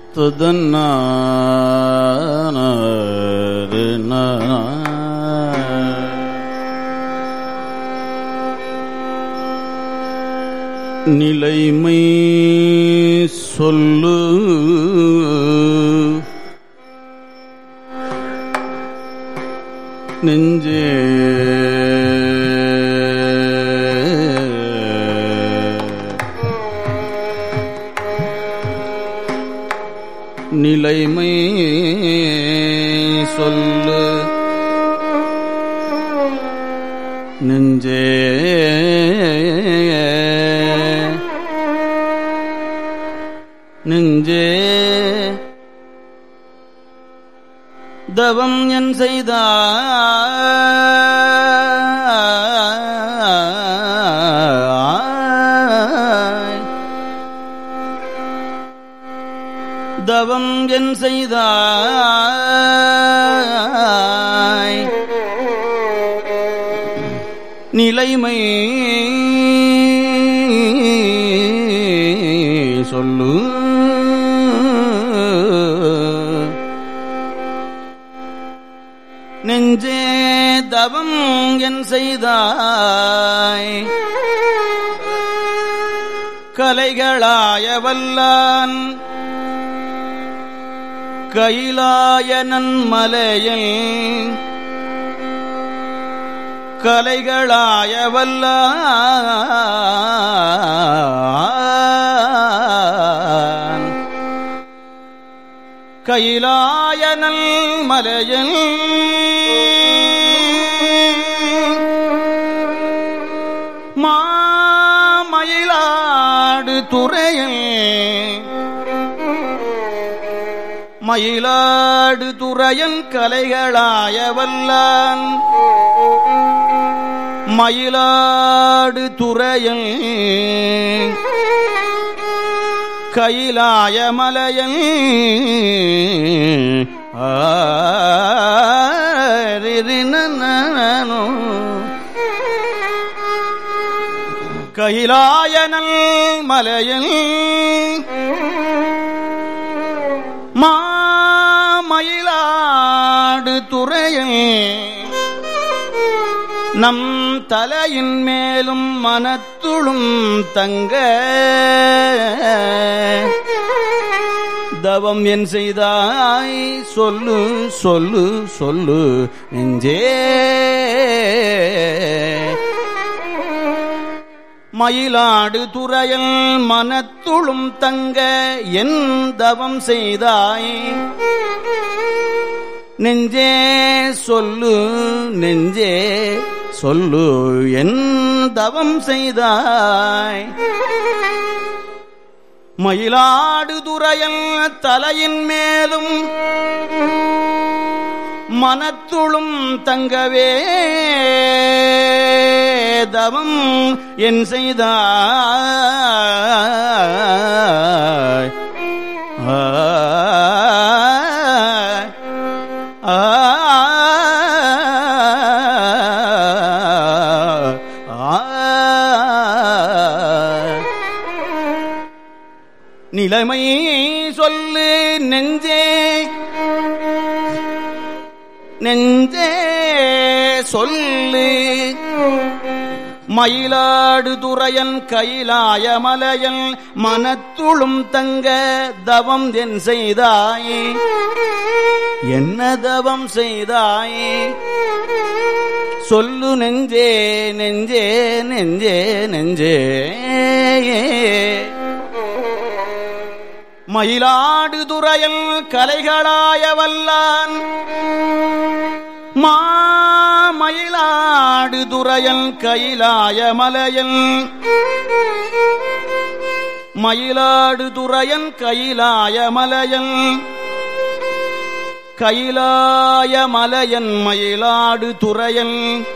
நிலைமை சொல்லு நெஞ்சே நிலைமை சொல்லு நெஞ்சே நெஞ்சே தவம் என் செய்தாய் தவம் என் செய்தாய் நிலைமை சொல்லு நெஞ்சே தவம் என் செய்தாய் கலைகளாய வல்லான் கைலாயனன் மலையில் கலைகளாய வல்லான் கைலாயனல் மலையில் மாமயிலாடு துறையில் மயிலாடு துறையன் கலைகளாய வல்லான் மயிலாடு துறையல் கைலாய மலையல் ஆரினோ கைலாயனல் மலையல் மாமயிலாடு துறையல் நம் தலையின் மேலும் மனத்துளும் தங்க தவம் என் செய்தாய் சொல்லு சொல்லு சொல்லு நெஞ்சே மயிலாடு துறையல் மனத்துளும் தங்க என் தவம் செய்தாய் நெஞ்சே சொல்லு நெஞ்சே சொல்லு என் தவம் செய்தாய் மயிலாடு துறையல் தலையின் மேலும் மனத்துளும் தங்கவே தவம் என் செய்தாய் நிலைமை சொல்லு நெஞ்சே நெஞ்சே சொல்லு மயிலாடு துறையன் கைலாய மலையன் மனத்துளும் தங்க தவம் என் செய்தாய் என்ன தவம் செய்தாய் சொல்லு நெஞ்சே நெஞ்சே நெஞ்சே நெஞ்சே மயிலாடு துறையல் கலைகளாய வல்லான் மாமயிலாடு துறையல் கைலாய மலையல் மயிலாடு துறையன் கைலாய மலையல் கைலாய மலையன் மயிலாடு துறையல்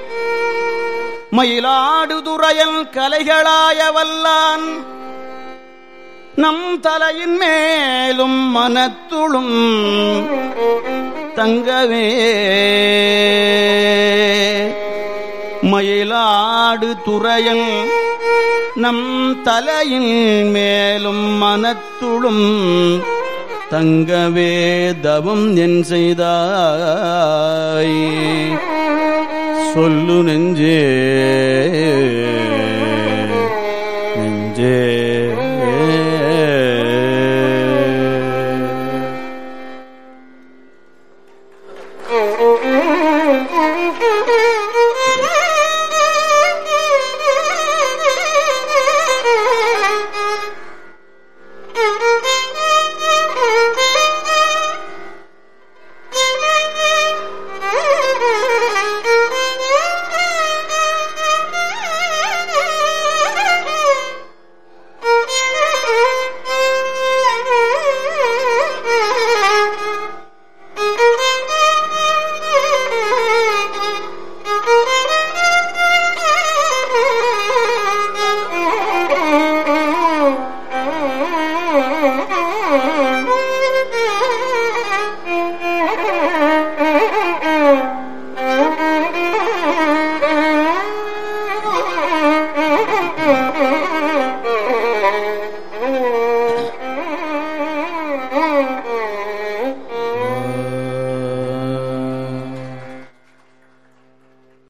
மயிலாடு துறையல் கலைகளாய வல்லான் நம் தலையின் மேலும் மனத்துளும் தங்கவே மயிலாடு துறையல் நம் தலையின் மேலும் மனத்துளும் தங்கவே தவம் என் செய்தாய் சொல்லு நெஞ்சே நெஞ்சே